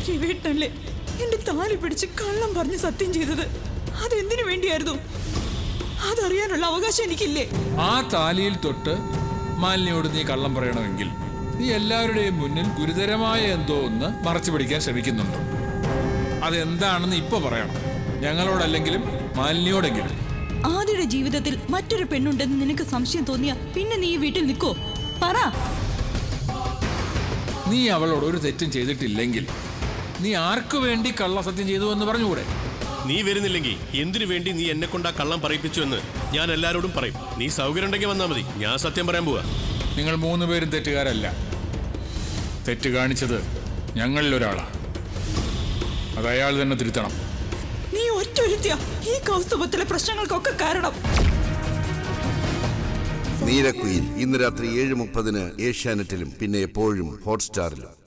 ശിവേട്ടനല്ലേ എന്റെ താലി പിടിച്ച് കള്ളം പറഞ്ഞ് സത്യം ചെയ്തത് അതെന്തിനു വേണ്ടിയായിരുന്നു അതറിയാനുള്ള അവകാശം എനിക്കില്ലേ ആ താലിയിൽ തൊട്ട് മാലിന്യോട് നീ കള്ളം പറയണമെങ്കിൽ നീ എല്ലാവരുടെയും മുന്നിൽ ഗുരുതരമായ എന്തോ ഒന്ന് മറച്ചു പിടിക്കാൻ ശ്രമിക്കുന്നുണ്ട് അതെന്താണെന്ന് ഇപ്പൊ പറയണം ഞങ്ങളോടല്ലെങ്കിലും മാലിന്യോടെങ്കിലും ആദ്യയുടെ ജീവിതത്തിൽ മറ്റൊരു പെണ്ണുണ്ടെന്ന് നിനക്ക് സംശയം തോന്നിയ പിന്നെ നീ ഈ വീട്ടിൽ നിൽക്കോ പറ നീ അവളോട് ഒരു തെറ്റും ചെയ്തിട്ടില്ലെങ്കിൽ നീ ആർക്കു വേണ്ടി കള്ളസത്യം ചെയ്തു എന്ന് പറഞ്ഞുകൂടെ നീ വരുന്നില്ലെങ്കിൽ എന്തിനു വേണ്ടി നീ എന്നെ കൊണ്ട് ആ കള്ളം പറയിപ്പിച്ചു എന്ന് ഞാൻ എല്ലാവരോടും പറയും നീ സൗകര്യം ഉണ്ടെങ്കിൽ വന്നാൽ മതി ഞാൻ സത്യം പറയാൻ പോവാ നിങ്ങൾ മൂന്ന് പേരും തെറ്റുകാരല്ല തെറ്റ് കാണിച്ചത് ഞങ്ങളിൽ ഒരാളാണ് അത് അയാൾ തന്നെ തിരുത്തണം നീ ഒറ്റൊരുത്തിയ ഈ കൗസ്തുഭത്തിലെ പ്രശ്നങ്ങൾക്കൊക്കെ കാരണം നീരക്കുയിൽ ഇന്ന് രാത്രി ഏഴ് മുപ്പതിന് ഏഷ്യാനെറ്റിലും പിന്നെ എപ്പോഴും ഹോട്ട്സ്റ്റാറിലും